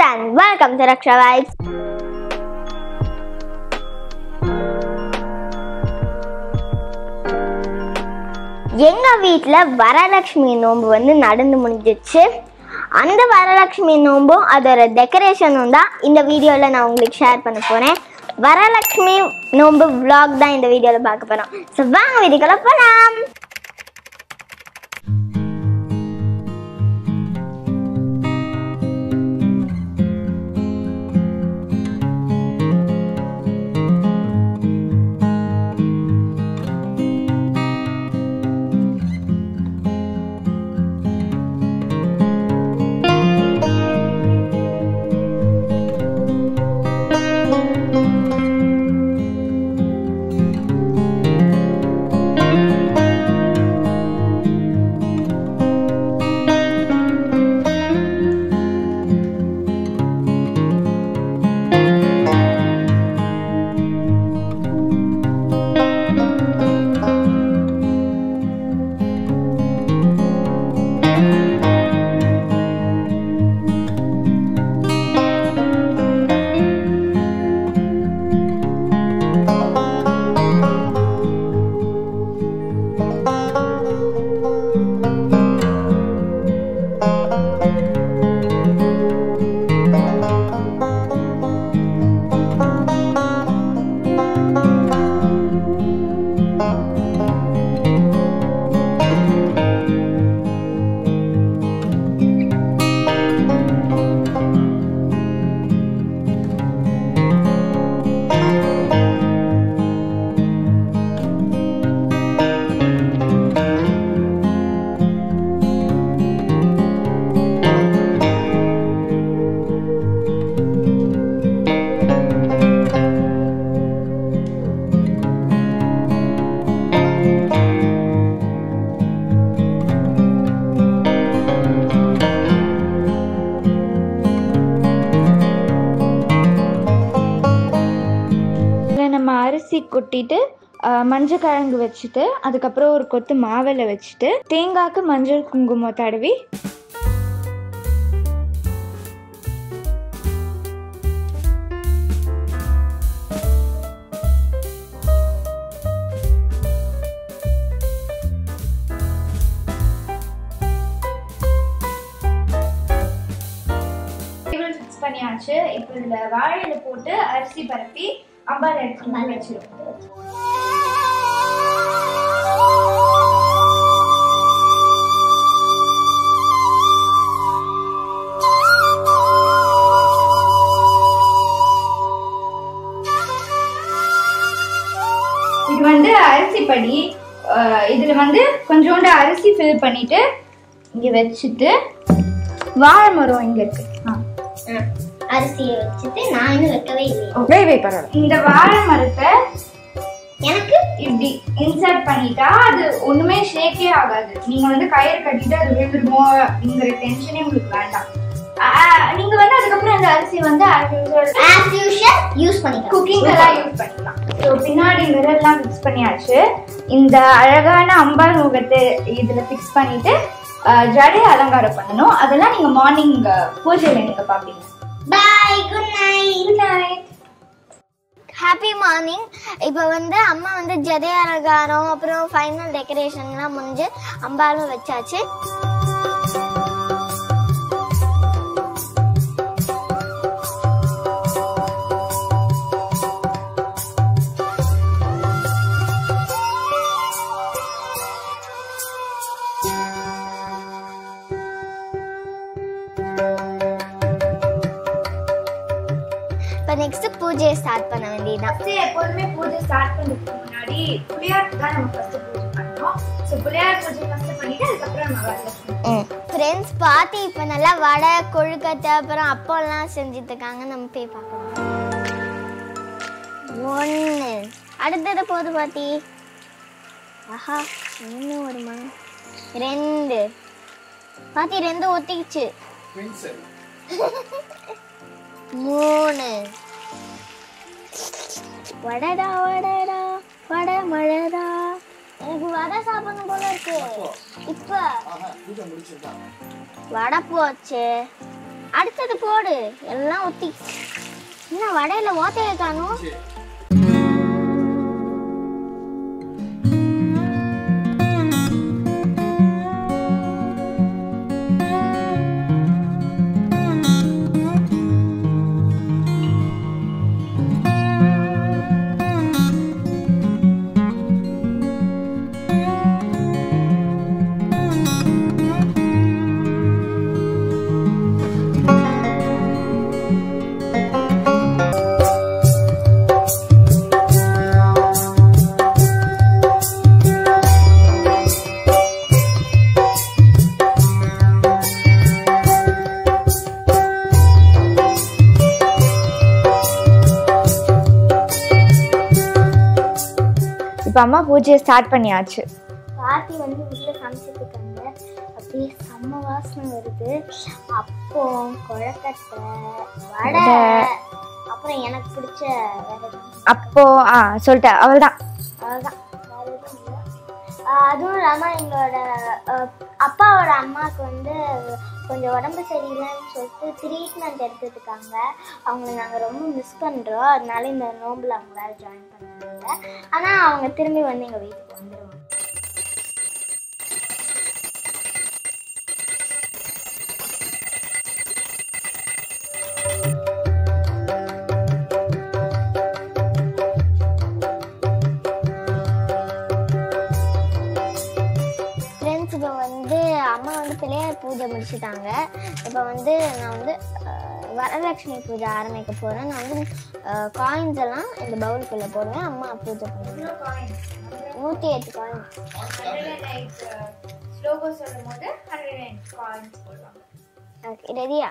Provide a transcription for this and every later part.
and welcome to Raksha Vibes. எங்க வீட்டில் வரலட்சுமி நோன்பு வந்து நடந்து முடிஞ்சிச்சு அந்த வரலட்சுமி நோன்பும் அதோட டெக்கரேஷனும் தான் இந்த வீடியோவில் நான் உங்களுக்கு ஷேர் பண்ண போகிறேன் வரலட்சுமி நோன்பு vlog தான் இந்த வீடியோவில் பார்க்க போகிறோம் ஸோ வாங்க வீடியோக்குள்ள போகலாம் இதில் நம்ம அரிசி கொட்டிட்டு ஆஹ், மஞ்சள் கிழங்கு வச்சுட்டு அதுக்கப்புறம் ஒரு கொத்து மாவில வச்சுட்டு தேங்காய்க்கு மஞ்சள் குங்குமம் தடவி டேபிள் ஃபிக்ஸ் பண்ணியாச்சு இப்போ இதில் வாழையில போட்டு அரிசி பரப்பி அம்பாள் எடுத்து வச்சிருக்கோம் இது வந்து அரிசி படி அஹ் இதுல வந்து கொஞ்சோண்டு அரிசி ஃபில் பண்ணிட்டு இங்க வச்சுட்டு வாழை மரம் இங்க இருக்கு ஆ. அரிசியை வச்சுட்டு நான் இன்னும் வைக்கவே இல்லை வை வை பரவாயில்ல இந்த வாழை மரத்தை எனக்கு இப்படி இன்சர்ட் பண்ணிட்டா அது ஒண்ணுமே ஷேக்கே ஆகாது நீங்க வந்து கயிறு கட்டிட்டு அது விழுந்துருமோ அப்படிங்கிற டென்ஷனே உங்களுக்கு வேண்டாம் ஆஹ் நீங்க வந்து அதுக்கப்புறம் அந்த அரிசி வந்து ஆஸ் யூஷுவல் யூஸ் பண்ணிக்கலாம் குக்கிங் எல்லாம் யூஸ் பண்ணிக்கலாம் ஸோ பின்னாடி மிரர்லாம் ஃபிக்ஸ் பண்ணியாச்சு இந்த அழகான அம்பாள் முகத்தை இதுல ஃபிக்ஸ் பண்ணிட்டு அஹ், ஜடை அலங்காரம் பண்ணணும் அதெல்லாம் நீங்க மார்னிங் பூஜையில நீங்க பாப்பீங்க bye good night good night happy morning இப்போ வந்து அம்மா வந்து ஜெதை அலங்காரம் அப்புறம் ஃபைனல் டெக்கரேஷன்லாம் முடிஞ்சு அம்பாலும் வச்சாச்சு இப்போ நெக்ஸ்ட் பூஜையை ஸ்டார்ட் பண்ண வேண்டியதுதான் ஃபர்ஸ்ட் எப்போதுமே பூஜை ஸ்டார்ட் பண்றதுக்கு முன்னாடி புளியாருக்கு தான் நம்ம ஃபர்ஸ்ட் பூஜை பண்ணணும் ஸோ புளியார் பூஜை ஃபர்ஸ்ட் பண்ணிட்டு அதுக்கப்புறம் நம்ம வரலட்சுமி ஃப்ரெண்ட்ஸ் பாத்தி இப்போ நல்லா வடை கொழுக்கட்டை அப்புறம் அப்பம்லாம் செஞ்சுட்டு இருக்காங்க நம்ம போய் பார்க்கலாம் ஒன்று அடுத்தது போது பாத்தி ஆஹா இன்னும் வருமா ரெண்டு பாத்தி ரெண்டு ஒத்திக்கிச்சு மூணு வடடா வடடா வட மழடா எனக்கு வடை சாப்பிடணும் போல இருக்கு இப்ப வடை போச்சு அடுத்தது போடு எல்லாம் ஊத்தி என்ன வடையில ஓத்தைய காணும் இப்போ அம்மா பூஜையை ஸ்டார்ட் பண்ணியாச்சு பாட்டி வந்து வீட்டில் சமைச்சிட்டு இருக்காங்க அப்படியே செம்ம வாசனை வருது அப்பம் கொழக்கட்டை வடை வடை. அப்புறம் எனக்கு பிடிச்ச வேற எதுவும் அப்போ ஆ சொல்லிட்டேன் அவள் தான் அவ்வளோதான் வேற எதுவும் இல்லை. ஆஹ் அதுவும் இல்லாமல் எங்களோட ஆஹ் அப்பாவோட அம்மாவுக்கு வந்து கொஞ்சம் உடம்பு சரியில்லைன்னு சொல்லிட்டு ட்ரீட்மெண்ட் எடுத்துட்டு இருக்காங்க அவங்கள நாங்கள் ரொம்ப மிஸ் பண்ணுறோம் அதனால இந்த நோம்பில் அவங்களால ஜாயின் பண்ணாங்க ஆனால் அவங்க திரும்பி வந்து எங்கள் வீட்டுக்கு வந்துடுவாங்க ஃப்ரெண்ட்ஸ் இப்போ வந்து அம்மா வந்து பிள்ளையார் பூஜை முடிச்சிட்டாங்க இப்போ வந்து நான் வந்து அஹ், வரலட்சுமி பூஜை ஆரம்பிக்க போகிறேன் நான் வந்து காயின்ஸ் எல்லாம் இந்த பவுலுக்குள்ளே போடுவேன் அம்மா பூஜை பண்ணுவேன் நூற்றி எட்டு காயின் ஸ்லோகோ சொல்லும் போது ஹண்ட்ரட் காயின்ஸ் போடுவாங்க ஓகே ரெடியா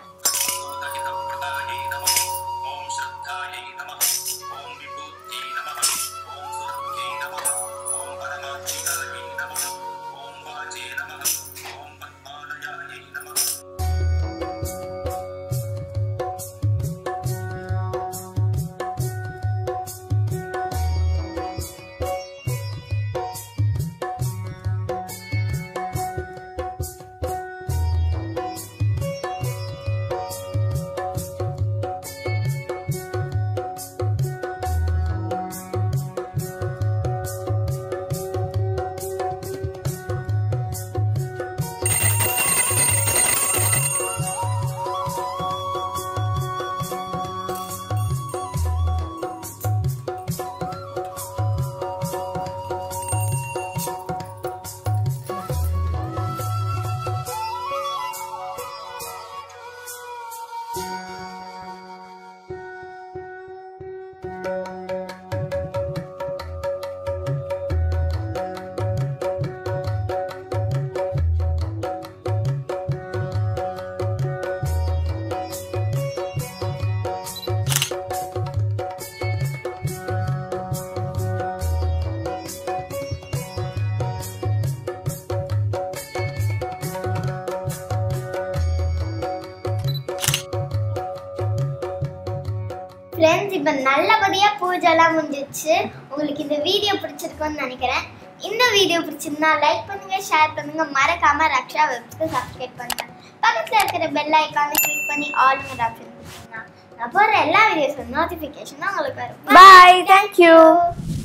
ஃப்ரெண்ட்ஸ் இப்போ நல்லபடியாக பூஜைலாம் முடிஞ்சிச்சு உங்களுக்கு இந்த வீடியோ பிடிச்சிருக்கும்னு நினைக்கிறேன் இந்த வீடியோ பிடிச்சிருந்தா லைக் பண்ணுங்க ஷேர் பண்ணுங்க மறக்காம ரக்ஷா வெப்ஸ்க்கு சப்ஸ்கிரைப் பண்ணுங்க பக்கத்தில் இருக்கிற பெல் ஐக்கானை கிளிக் பண்ணி ஆளுங்கிற ஆப்ஷன் கொடுத்தீங்கன்னா நான் போடுற எல்லா வீடியோஸும் நோட்டிஃபிகேஷனும் உங்களுக்கு வரும் பாய் தேங்க்யூ